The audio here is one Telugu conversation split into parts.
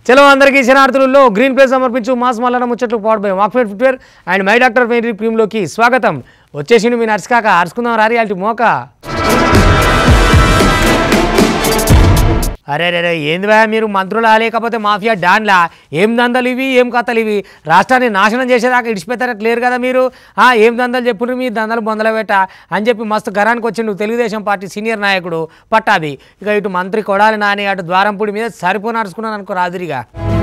చలో అందరికీ శనార్థులలో గ్రీన్ ప్లేస్ సమర్పించు మాస్ మల్లన ముచ్చట్లు పవర్ బై వాక్ఫెడ్ footwear and my doctor very క్రీమ్లోకి స్వాగతం వచ్చేసిండు మీ నర్స్ కాక అరుచుకుందాం రారి అల్టి మోక అరే రే రే ఏంది భయ మీరు మంత్రులా లేకపోతే మాఫియా డాన్లా ఏం దందలు ఇవి ఏం కథలు ఇవి రాష్ట్రాన్ని నాశనం చేసేదాకా ఇడిచిపెట్టారట్టు లేరు కదా మీరు ఆ, ఏం దందలు చెప్పుండ్రు మీ దందలు బొందల పెట్ట అని చెప్పి మస్తు గరానికి వచ్చిండు తెలుగుదేశం పార్టీ సీనియర్ నాయకుడు పట్టాభి ఇక ఇటు మంత్రి కొడాలి నాని అటు ద్వారంపూడి మీద సరిపోని నడుచుకున్నాను అనుకో రాదురిగా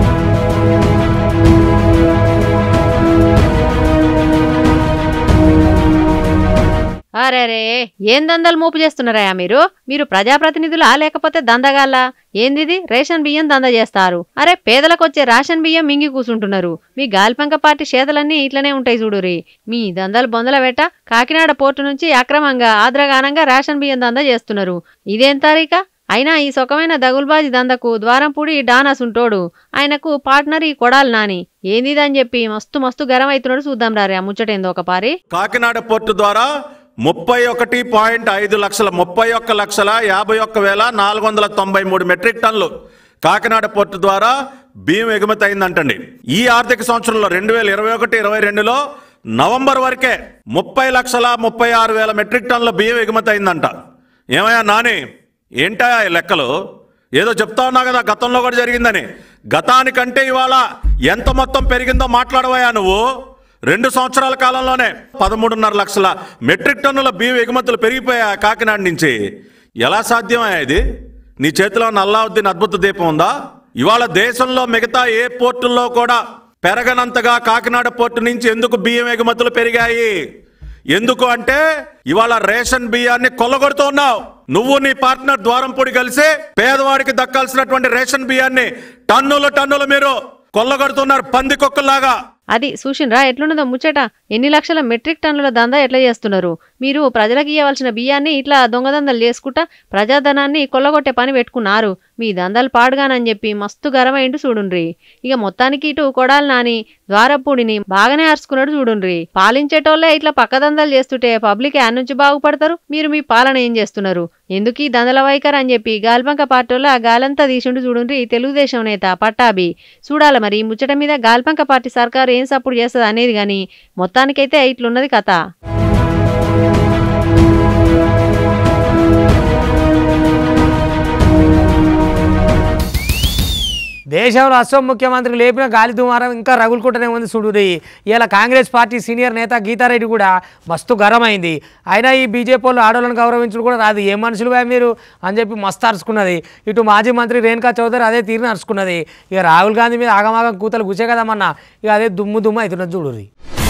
అరేరే ఏం దందలు మోపు చేస్తున్నారా మీరు మీరు ప్రజాప్రతినిధులా లేకపోతే దందగాళ్ళ ఏందిది రేషన్ బియ్యం దంద చేస్తారు అరే పేదలకు వచ్చే రేషన్ బియ్యం మింగి కూసుంటున్నారు మీ గాలిపంక పార్టీ చేతలన్నీ ఇట్లనే ఉంటాయి చూడురి మీ దందలు బొందల వెట్ట కాకినాడ పోర్టు నుంచి అక్రమంగా ఆద్రగానంగా రేషన్ బియ్యం దంద చేస్తున్నారు ఇదేం తారీఖా అయినా ఈ సొకమైన దగుల్బాజీ దందకు ద్వారంపూడి డానస్ ఉంటోడు ఆయనకు పార్ట్నర్ ఈ కొడాలి నాని ఏందిదని చెప్పి మస్తు మస్తు గరం అవుతున్నాడు చూద్దాం రారే ఆ ముచ్చటేందో ఒక పారి కాకినాడ పోర్టు ద్వారా ముప్పై ఒకటి పాయింట్ ఐదు లక్షల ముప్పై ఒక్క లక్షల యాభై ఒక్క వేల నాలుగు వందల తొంభై మూడు మెట్రిక్ టన్నులు కాకినాడ పోర్టు ద్వారా బియ్యం ఎగుమతి అయిందంటండి ఈ ఆర్థిక సంవత్సరంలో రెండు వేల ఇరవై ఒకటి ఇరవై రెండులో నవంబర్ వరకే ముప్పై లక్షల ముప్పై ఆరు వేల మెట్రిక్ టన్నుల బియ్యం ఎగుమతి అయిందంట ఏమయ్యా నాని ఏంటా ఈ లెక్కలు ఏదో చెప్తా ఉన్నా కదా గతంలో కూడా జరిగిందని గతానికంటే ఇవాళ ఎంత మొత్తం పెరిగిందో మాట్లాడవయ్యా నువ్వు రెండు సంవత్సరాల కాలంలోనే పదమూడున్నర లక్షల మెట్రిక్ టన్నుల బియ్యం ఎగుమతులు పెరిగిపోయా కాకినాడ నుంచి ఎలా సాధ్యమయ్యా ఇది నీ చేతిలో ఉన్న అల్లావుద్దీన్ అద్భుత దీపం ఉందా ఇవాళ దేశంలో మిగతా ఏ పోర్టుల్లో కూడా పెరగనంతగా కాకినాడ పోర్టు నుంచి ఎందుకు బియ్యం ఎగుమతులు పెరిగాయి ఎందుకు అంటే ఇవాళ రేషన్ బియ్యాన్ని కొల్లగొడుతూ ఉన్నావు నువ్వు నీ పార్ట్నర్ ద్వారంపూడి కలిసి పేదవాడికి దక్కాల్సినటువంటి రేషన్ బియ్యాన్ని టన్నులు టన్నులు మీరు కొల్లగొడుతున్నారు పంది కుక్కల్లాగా అది చూసిండ్రా ఎట్లున్నదో ముచ్చట ఎన్ని లక్షల మెట్రిక్ టన్నుల దందా ఎట్లా చేస్తున్నారు మీరు ప్రజలకు ఇవ్వవలసిన బియ్యాన్ని ఇట్లా దొంగదందలు చేసుకుంటా ప్రజాధనాన్ని కొల్లగొట్టే పని పెట్టుకున్నారు మీ దందలు పాడుగానని చెప్పి మస్తు గరమైండు చూడుండ్రి ఇక మొత్తానికి ఇటు కొడాలి నాని ద్వారపూడిని బాగానే అరుచుకున్నాడు చూడుండ్రి పాలించేటోళ్ళే ఇట్లా పక్కదందలు చేస్తుంటే పబ్లిక్ యాడ్ నుంచి బాగుపడతారు మీరు మీ పాలన ఏం చేస్తున్నారు ఎందుకు ఈ దందల వైఖరి అని చెప్పి గాల్బంక పార్టీలో ఆ గాలంతా తీసిండు చూడుండ్రి తెలుగుదేశం నేత పట్టాభి చూడాలి మరి ఈ ముచ్చట మీద గాల్బంక పార్టీ సర్కారు ఏం సపోర్ట్ చేస్తుంది అనేది గాని మొత్తానికైతే ఇట్లున్నది కథ దేశంలో అసోం ముఖ్యమంత్రి లేపిన గాలి దుమారం ఇంకా రగులుకుంటూనే ఉంది చూడురి ఇలా కాంగ్రెస్ పార్టీ సీనియర్ నేత గీతారెడ్డి కూడా మస్తు గరమైంది అయినా ఈ బీజేపీ వాళ్ళు ఆడవాళ్ళని గౌరవించడం కూడా రాదు ఏ మనుషులు భయ మీరు అని చెప్పి మస్తు అరుచుకున్నది ఇటు మాజీ మంత్రి రేణుకా చౌదరి అదే తీరుని అరుచుకున్నది ఇక రాహుల్ గాంధీ మీద ఆగమాగం కూతలు కూర్చే కదమన్నా ఇక అదే దుమ్ము దుమ్ము అవుతున్నది చూడురి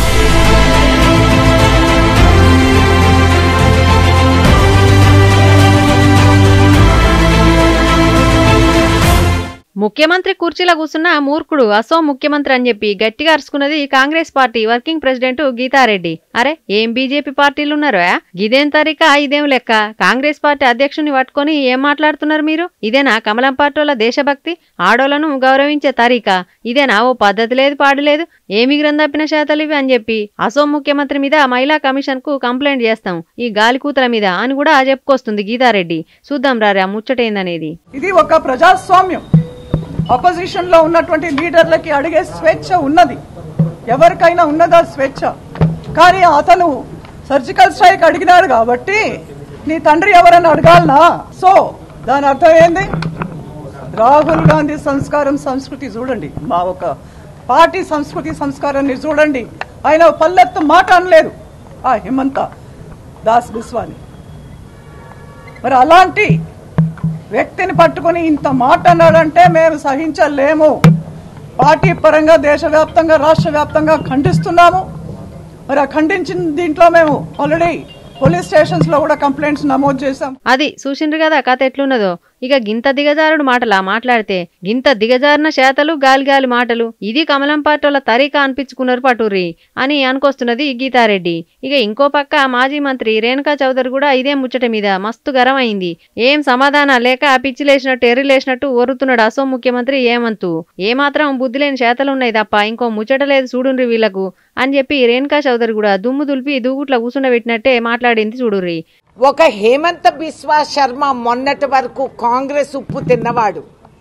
ముఖ్యమంత్రి కుర్చీలో కూర్చున్న ఆ మూర్ఖుడు అసోం ముఖ్యమంత్రి అని చెప్పి గట్టిగా అరుచుకున్నది Congress party working president Geeta Reddy అరే ఏం బీజేపీ పార్టీలు ఉన్నారా ఇదేం తరిక ఇదేం లెక్క కాంగ్రెస్ పార్టీ అధ్యక్షుని పట్టుకొని ఏం మాట్లాడుతున్నారు మీరు ఇదేనా కమలం పార్టీల దేశభక్తి ఆడోళ్లను గౌరవించే తరీక ఇదేనా ఓ పద్ధతి లేదు పాడు లేదు ఏమి గ్రంథప్పిన శాతలు ఇవి అని చెప్పి అసోం ముఖ్యమంత్రి మీద మహిళా కమిషన్ కు కంప్లైంట్ చేస్తాం ఈ గాలికూతల మీద అని కూడా చెప్పుకొస్తుంది గీతారెడ్డి చూద్దాం రారా ముచ్చటైందనేది ఇది ఒక ప్రజాస్వామ్యం ఆపోజిషన్ లో ఉన్నటువంటి లీడర్లకి అడిగే స్వేచ్ఛ ఉన్నది ఎవరికైనా ఉన్నదా స్వేచ్ఛ కానీ అతను సర్జికల్ స్ట్రైక్ అడిగినాడు కాబట్టి నీ తండ్రి ఎవరని అడగాలనా సో దాని అర్థం ఏంది రాహుల్ గాంధీ సంస్కారం సంస్కృతి చూడండి మా ఒక పార్టీ సంస్కృతి సంస్కారాన్ని చూడండి ఆయన పల్లెత్తు మాట అనలేదు ఆ హిమంత దాస్ బిస్వాని మరి అలాంటి వ్యక్తిని పట్టుకొని ఇంత మాట అన్నాడంటే మేము సహించలేము పార్టీ పరంగా దేశవ్యాప్తంగా రాష్ట్ర వ్యాప్తంగా ఖండిస్తున్నాము మరి ఆ ఖండించిన దీంట్లో మేము ఆల్రెడీ పోలీస్ స్టేషన్స్ లో కూడా కంప్లైంట్స్ నమోదు చేశాం అది చూసిండ్రు కదా కథ ఎట్లున్నదో ఇక గింత దిగజారుడు మాటలా మాట్లాడితే గింత దిగజారిన శాతలు గాలి గాలి మాటలు ఇది కమలం పాటోల తరీకా అనిపించుకున్నారు పటూరి అని అనుకొస్తున్నది గీతారెడ్డి ఇక ఇంకో పక్క మాజీ మంత్రి రేణుకా చౌదరి కూడా ఇదే ముచ్చట మీద మస్తు గరం అయింది ఏం సమాధానం లేక పిచ్చిలేసినట్టు ఎర్రిలేసినట్టు ఒరుతున్నాడు అసోం ముఖ్యమంత్రి ఏమంతు ఏమాత్రం బుద్ధి లేని శాతలు ఉన్నాయి తప్ప ఇంకో ముచ్చట లేదు చూడుండ్రి వీళ్లకు అని చెప్పి రేణుకా చౌదరి కూడా దుమ్ము దులిపి దూగుట్ల కూసుండబెట్టినట్టే మాట్లాడింది చూడుర్రి ఒక హేమంత బిస్వా శర్మ మొన్నటి వరకు కాంగ్రెస్ ఉప్పు తిన్నవాడు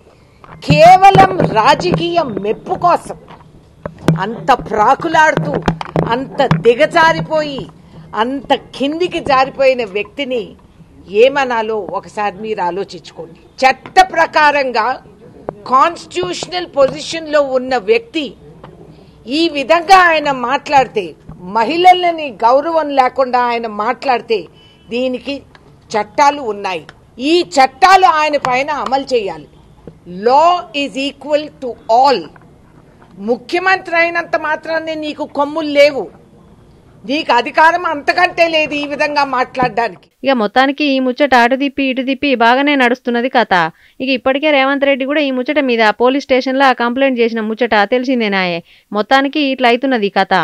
కేవలం రాజకీయ మెప్పు కోసం అంత ప్రాకులాడుతూ అంత దిగజారిపోయి అంత కిందికి జారిపోయిన వ్యక్తిని ఏమనాలో ఒకసారి మీరు ఆలోచించుకోండి చట్ట ప్రకారంగా కాన్స్టిట్యూషనల్ పొజిషన్లో ఉన్న వ్యక్తి ఈ విధంగా ఆయన మాట్లాడితే మహిళలని గౌరవం లేకుండా ఆయన మాట్లాడితే దీనికి చట్టాలు ఉన్నాయి ఈ చట్టాలు ఆయన పైన అమలు చేయాలి law is equal to all ముఖ్యమంత్రి అయినంత మాత్రాన్ని నీకు కొమ్ములు లేవు నీకు అధికారం అంతకంటే లేదు ఈ విధంగా మాట్లాడడానికి ఇక మొత్తానికి ఈ ముచ్చట అటు తిప్పి ఇటు తిప్పి బాగానే నడుస్తున్నది కథ ఇక ఇప్పటికే రేవంత్ రెడ్డి కూడా ఈ ముచ్చట మీద పోలీస్ స్టేషన్లో కంప్లైంట్ చేసిన ముచ్చట తెలిసిందేనాయే మొత్తానికి ఇట్లా అవుతున్నది ఈ కథ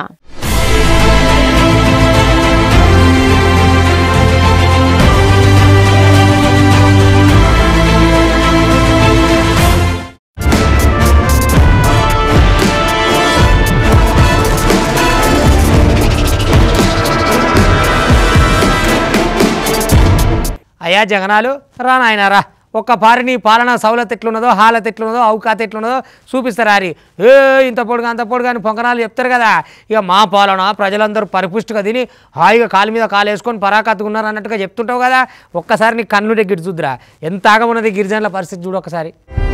అయ్యా జగనాలు రా నాయనా రా ఒక్క పారి నీ పాలన సౌలత్ ఎట్లున్నదో హాలత్ ఎట్లున్నదో అవకాత ఎట్లున్నదో చూపిస్తారు ఆరి ఏ ఇంత పొడుగా అంత పొడుగా అని పొంకనాలు చెప్తారు కదా ఇక మా పాలన ప్రజలందరూ పరిపుష్టిగా తిని హాయిగా కాలు మీద కాలు వేసుకొని పరాకత్తుకున్నారు అన్నట్టుగా చెప్తుంటావు కదా ఒక్కసారి నీ కన్ను దగ్గర చూద్దురా ఎంత ఆగమున్నది గిరిజనుల పరిస్థితి చూడు ఒకసారి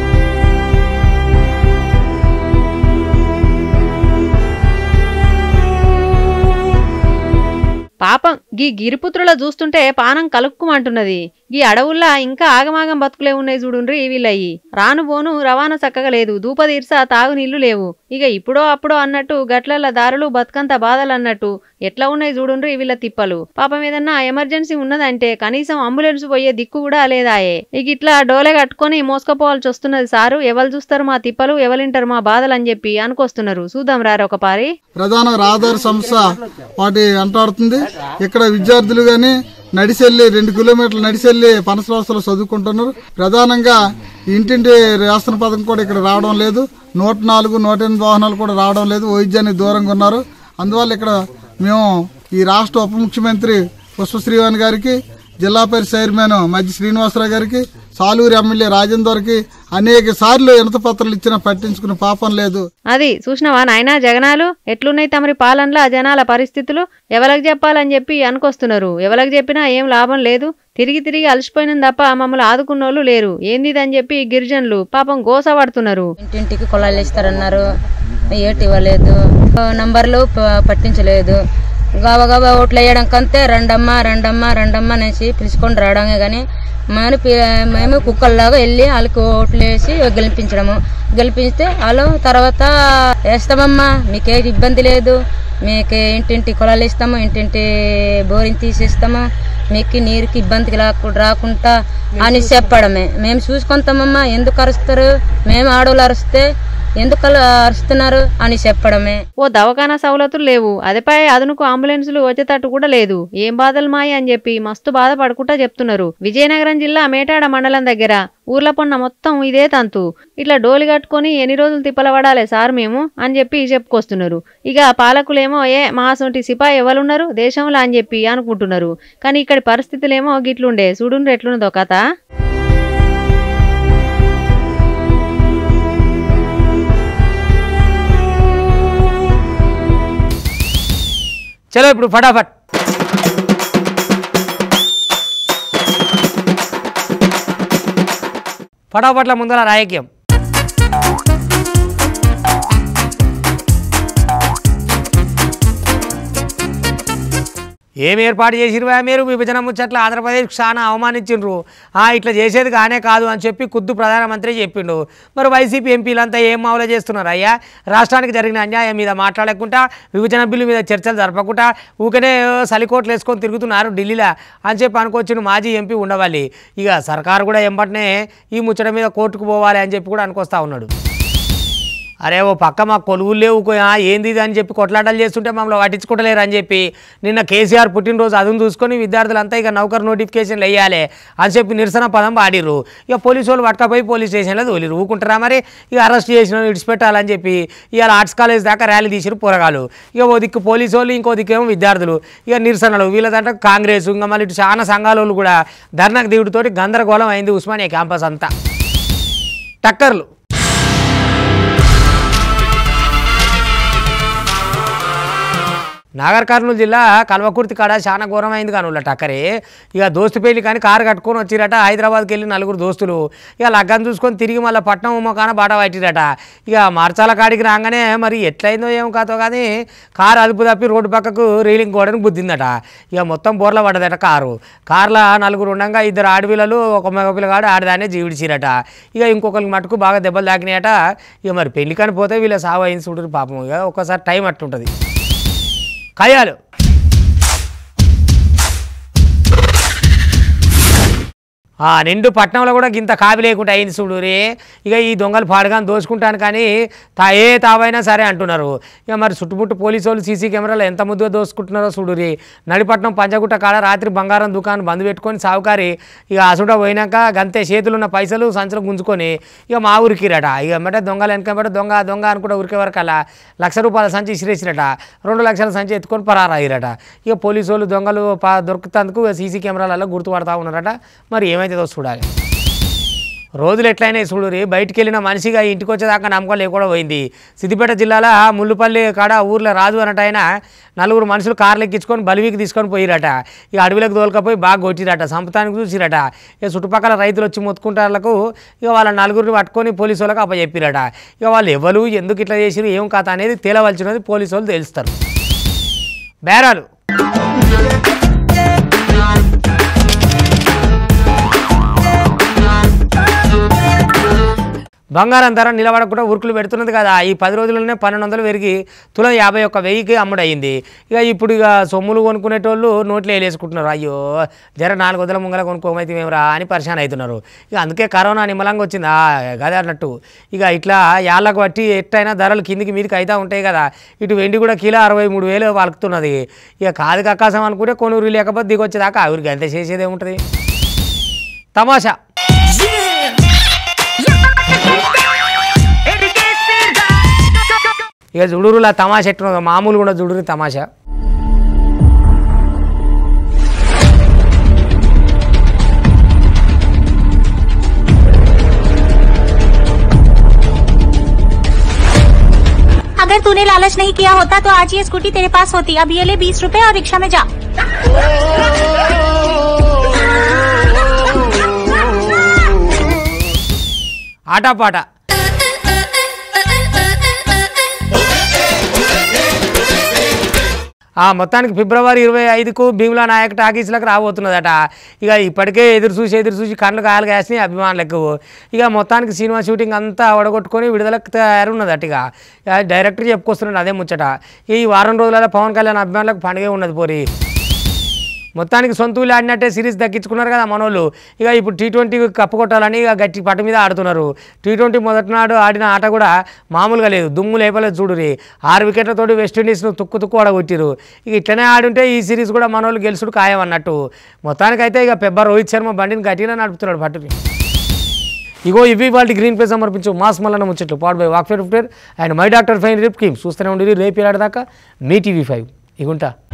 పాపం గీ గిరిపుత్రుల చూస్తుంటే పానం కలుక్కుమంటున్నది గీ అడవుల్లా ఇంకా ఆగమాగం బతుకులే ఉన్నాయి చూడుండ్రి వీళ్ళయి రాను పోను రవాణా చక్కగా లేదు దూపదీర్స తాగునీళ్లు లేవు ఇక ఇప్పుడో అప్పుడో అన్నట్టు గట్లల దారులు బతుకంత బాధలు అన్నట్టు ఎట్లా ఉన్నాయి చూడుండ్రి వీళ్ళ తిప్పలు పాపం ఏదన్నా ఎమర్జెన్సీ ఉన్నదంటే కనీసం అంబులెన్స్ పోయే దిక్కు కూడా లేదాయే ఇక ఇట్లా డోలే కట్టుకొని మోసుకపోవాల్సి వస్తున్నది సారు ఎవరు చూస్తారు మా తిప్పలు ఎవరింటారు మా బాధలు అని చెప్పి అనుకొస్తున్నారు చూద్దాం రారు ఒక పారి ప్రధాన రహదారి సంస్థ వాటి వెంటాడుతుంది ఇక్కడ విద్యార్థులు గాని నడిచెల్లి రెండు కిలోమీటర్లు నడిచెల్లి పనసరాస్తులు చదువుకుంటున్నారు ప్రధానంగా ఇంటింటి రేషన్ పథకం కూడా ఇక్కడ రావడం లేదు నూట నాలుగు నూట ఎనిమిది వాహనాలు కూడా రావడం లేదు వైద్యానికి దూరంగా ఉన్నారు అందువల్ల ఇక్కడ మేము ఈ రాష్ట్ర ఉప ముఖ్యమంత్రి పుష్పశ్రీవాణి గారికి జిల్లా పరిషత్ చైర్మన్ మధ్య శ్రీనివాసరావు గారికి సాలూరు ఎమ్మెల్యే రాజేందర్కి అనేక సార్లు వినతి పత్రాలు ఇచ్చినా పట్టించుకునే పాపం లేదు అది చూసినవా నాయనా జగనాలు ఎట్లున్నాయి తమరి పాలనలో జనాల పరిస్థితులు ఎవరికి చెప్పాలని చెప్పి అనుకొస్తున్నారు ఎవరికి చెప్పినా ఏం లాభం లేదు తిరిగి తిరిగి అలసిపోయిన తప్ప మమ్మల్ని ఆదుకున్నోళ్ళు లేరు ఏంది అని చెప్పి గిరిజనులు పాపం గోస పడుతున్నారు ఇంటింటికి కుళాయిలు ఇస్తారన్నారు ఏటి ఇవ్వలేదు నంబర్లు ప- పట్టించలేదు గబగబా ఓట్లు వేయడం కంతే రండమ్మ రండమ్మ రండమ్మ అనేసి పిలుచుకొని రావడమే కానీ మన పి- మేము కుక్కల్లాగా వెళ్ళి వాళ్ళకి ఓట్లు వేసి గెలిపించడము గెలిపిస్తే వాళ్ళు తర్వాత వేస్తామమ్మా మీకే ఇబ్బంది లేదు మీకు ఇంటింటి కుళాయిలు ఇస్తాము ఇంటింటి బోరింగ్ తీసిస్తాము మీకు నీరుకి ఇబ్బంది రాకు- రాకుండా అని చెప్పడమే మేము చూసుకుంటామమ్మా ఎందుకు అరుస్తారు మేము ఆడవాళ్ళు అరిస్తే ఎందుకు అలా అరుస్తున్నారు అని చెప్పడమే ఓ దవాఖానా సవలతులు లేవు అదిపై అదనుకు అంబులెన్సులు వచ్చేటట్టు కూడా లేదు ఏం బాధలు మాయ అని చెప్పి మస్తు బాధపడుకుంటా చెప్తున్నారు విజయనగరం జిల్లా మేటాడ మండలం దగ్గర ఊర్ల పొన్న మొత్తం ఇదే తంతు ఇట్లా డోలి కట్టుకొని ఎన్ని రోజులు తిప్పలబడాలి సార్ మేము అని చెప్పి చెప్పుకొస్తున్నారు ఇక పాలకులేమో ఏ మాసంటి సిపాయి ఎవరున్నారు దేశంలో అని చెప్పి అనుకుంటున్నారు కానీ ఇక్కడి పరిస్థితులేమో గిట్లుండే చూడుండ్రు ఎట్లున్నదో కథ చలో ఇప్పుడు ఫటాఫట్ ఫటాఫట్ల ముందర రాయక్యం ఏం ఏర్పాటు చేసిరువా మీరు విభజన ముచ్చట్ల ఆంధ్రప్రదేశ్ చాలా అవమానించిండ్రు ఆ, ఇట్లా చేసేది కానే కాదు అని చెప్పి కుద్దు ప్రధానమంత్రి చెప్పిండు మరి వైసీపీ ఎంపీలంతా ఏం మామూలు చేస్తున్నారు అయ్యా రాష్ట్రానికి జరిగిన అన్యాయం మీద మాట్లాడకుండా విభజన బిల్లు మీద చర్చలు జరపకుండా ఊకనే సలికోట్లు వేసుకొని తిరుగుతున్నారు ఢిల్లీలో అని చెప్పి అనుకొచ్చిన మాజీ ఎంపీ ఉండవాలి ఇక సర్కారు కూడా ఎంబటనే ఈ ముచ్చట మీద కోర్టుకు పోవాలి అని చెప్పి కూడా అనుకొస్తా ఉన్నాడు అరే ఓ పక్క మా కొలువులు లేవు కొ- ఆ, ఏంది ఇది అని చెప్పి కొట్లాటలు చేస్తుంటే మమ్మల్ని పట్టించుకుంటలేరు అని చెప్పి నిన్న కేసీఆర్ పుట్టినరోజు అదును చూసుకొని విద్యార్థులంతా ఇక నౌకర్ నోటిఫికేషన్లు వేయాలి అని చెప్పి నిరసన పదం పాడిర్రు ఇక పోలీసు వాళ్ళు పట్టుకపోయి పోలీస్ స్టేషన్లో తోలిరు ఊకుంటారా మరి ఇక అరెస్ట్ చేసిన విడిచిపెట్టాలని చెప్పి ఇవాళ ఆర్ట్స్ కాలేజ్ దాకా ర్యాలీ తీసిరు పోరగాలు ఇక ఓ దిక్కు పోలీసు వాళ్ళు ఇంకో దిక్కేమో విద్యార్థులు ఇక నిరసనలు వీళ్ళదంటే కాంగ్రెస్ ఇంకా మళ్ళీ ఇటు చాలా సంఘాల వాళ్ళు కూడా ధర్నాకు దిగుడుతోటి గందరగోళం అయింది ఉస్మానియా క్యాంపస్ అంతా టక్కర్లు నాగర్ కర్నూలు జిల్లా కల్వకుర్తి కాడ చాలా ఘోరమైంది కానీ వాళ్ళ టక్కరే ఇక దోస్తు పెళ్లి కానీ కారు కట్టుకొని వచ్చిరట హైదరాబాద్కి వెళ్ళి నలుగురు దోస్తులు ఇక లగ్గం చూసుకొని తిరిగి మళ్ళీ పట్నం ఉమ్మకాన బాట పట్టిరట ఇక మార్చాల కాడికి రాగానే మరి ఎట్లయిందో ఏం కాదో కానీ కారు అదుపు తప్పి రోడ్డు పక్కకు రీలింగ్ గోడను గుద్దిందట ఇక మొత్తం బోర్ల పడ్డదట కారు కార్లో నలుగురు ఉండగా ఇద్దరు ఆడపిల్లలు ఒక మగపిల్లగాడు ఆడదానే జీవిడిచిరట ఇక ఇంకొకరికి మటుకు బాగా దెబ్బలు తాకినాయట ఇక మరి పెళ్లి కానీ పోతే వీళ్ళ సావు అయింది చూడరు పాపం ఇక ఒక్కసారి టైం అట్టుంటుంది కయ్యాలు ఆ నిండు పట్నంలో కూడా గింత కాపీ లేకుండా అయింది చూడు రే ఇక ఈ దొంగలు పాడగాని దోచుకుంటాను కానీ తా ఏ తావైనా సరే అంటున్నారు ఇక మరి చుట్టుముట్టు పోలీసు వాళ్ళు సీసీ కెమెరాలు ఎంత ముద్దుగా దోసుకుంటున్నారో చూడు రే నడిపట్నం పంచగుట్ట కాడ రాత్రి బంగారం దుకాణం బంద్ పెట్టుకొని సావుకారి ఇక అసుడ పోయినాక గంతే చేతులు ఉన్న పైసలు సంచులు గుంజుకొని ఇక మా ఊరికిరట ఇక ఎమ్మటే దొంగలు వెనకబెట్ట దొంగ దొంగ అనుకుంటే ఉరికే వరకు అలా లక్ష రూపాయల సంచి ఇసిరేసిరట రెండు లక్షల సంచి ఎత్తుకొని పరారయ్యారట ఇక పోలీసు వాళ్ళు దొంగలు పా దొరుకుతందుకు సీసీ కెమెరాలలో గుర్తుపడతా ఉన్నారట మరి ఏమైతుందో చూడాలి రోజులు ఎట్లయినా చూడు రే బయటికి వెళ్ళిన మనిషిగా ఇంటికి వచ్చేదాకా నమ్మకం లేకుండా పోయింది సిద్దిపేట జిల్లాలో ముల్లుపల్లి కాడ ఊర్లో రాజు అన్నట్టు ఆయన నలుగురు మనుషులు కార్లు ఎక్కించుకొని బలివికి తీసుకొని పోయిరట ఇక అడవిలోకి దోలుకపోయి బాగా కొట్టిరట సంపతానికి చూసిరట ఇక చుట్టుపక్కల రైతులు వచ్చి మొత్తుకుంటారులకు ఇక వాళ్ళ నలుగురిని పట్టుకొని పోలీసు వాళ్ళకి అప్పచెప్పిరట ఇక వాళ్ళు ఎవరు ఎందుకు ఇట్లా చేసిరు ఏం కథ అనేది తేలవలసినది పోలీసు వాళ్ళు తెలుస్తారు బేరాలు బంగారం ధర నిలబడకుండా ఉరుకులు పెడుతున్నది కదా ఈ పది రోజుల్లోనే పన్నెండు వందలు పెరిగి తులం యాభై ఒక్క వెయ్యికి అమ్ముడయింది ఇక ఇప్పుడు ఇక సొమ్ములు కొనుక్కునేటోళ్ళు నోట్లో వేలేసుకుంటున్నారు అయ్యో జర నాలుగు వందల ముంగల కొనుక్కోమైతే మేమరా అని పరిశాన్ అవుతున్నారు ఇక అందుకే కరోనా నిమ్మలంగా వచ్చింది ఆ, గదే అన్నట్టు ఇక ఇట్లా యాళ్ళకు బట్టి ఎట్టయినా ధరలు కిందికి మీదకి అయితే ఉంటాయి కదా ఇటు వెండి కూడా కిలో అరవై మూడు వేలు వలుకుతున్నది ఇక కాదు కక్కాసం అనుకుంటే కొనుగోలు లేకపోతే దిగొచ్చేదాకా ఆవిరికి అంతే చేసేది ఏముంటుంది తమాషా ఇక జుడురులా తమాషా ఎట్టున్నదో మామూలు కూడా జుడురు తమాషా अगर तूने लालच नहीं किया होता तो आज ये स्कूटी तेरे पास होती अब ये ले बीस रूपए और रिक्शा में जा ఆటపాట ఆ మొత్తానికి ఫిబ్రవరి ఇరవై ఐదుకు భీములా నాయక్ టాకీస్లకు రాబోతున్నదట ఇక ఇప్పటికే ఎదురు చూసి ఎదురు చూసి కళ్ళు కాయలు కాసినాయి అభిమానులకు ఇక మొత్తానికి సినిమా షూటింగ్ అంతా వడగొట్టుకొని విడుదలకు తయారున్నదట ఇక ఇక డైరెక్టర్ చెప్పుకొస్తున్నాడు అదే ముచ్చట ఈ వారం రోజులలో పవన్ కళ్యాణ్ అభిమానులకు పండుగే ఉన్నది పోరి మొత్తానికి సొంత ఊళ్ళు ఆడినట్టే సిరీస్ దక్కించుకున్నారు కదా మనోళ్ళు ఇక ఇప్పుడు టీ ట్వంటీ కప్పు కొట్టాలని ఇక గట్టి పట్టు మీద ఆడుతున్నారు టీ ట్వంటీ మొదటి నాడు ఆడిన ఆట కూడా మామూలుగా లేదు దుమ్ము లేపలేదు చూడురి ఆరు వికెట్లతోటి వెస్టిండీస్ను తుక్కు తుక్కు ఆడగొట్టిరు ఇక ఇట్లనే ఆడుంటే ఈ సిరీస్ కూడా మనోళ్ళు గెలుచుడు ఖాయం అన్నట్టు మొత్తానికైతే ఇక పెబ్బ రోహిత్ శర్మ బండిని గట్టిగా నడుపుతున్నాడు పట్టుని ఇగో ఇవి వాళ్ళకి గ్రీన్ ప్లేస్ సమర్పించు మాస్ మల్లన్న ముచ్చట్లు పాడు by walk fair and my doctor fine రిప్ కీమ్ చూస్తూనే ఉండి రేపు ఏడాదాకా మీ టీవీ ఫైవ్ ఇగుంటా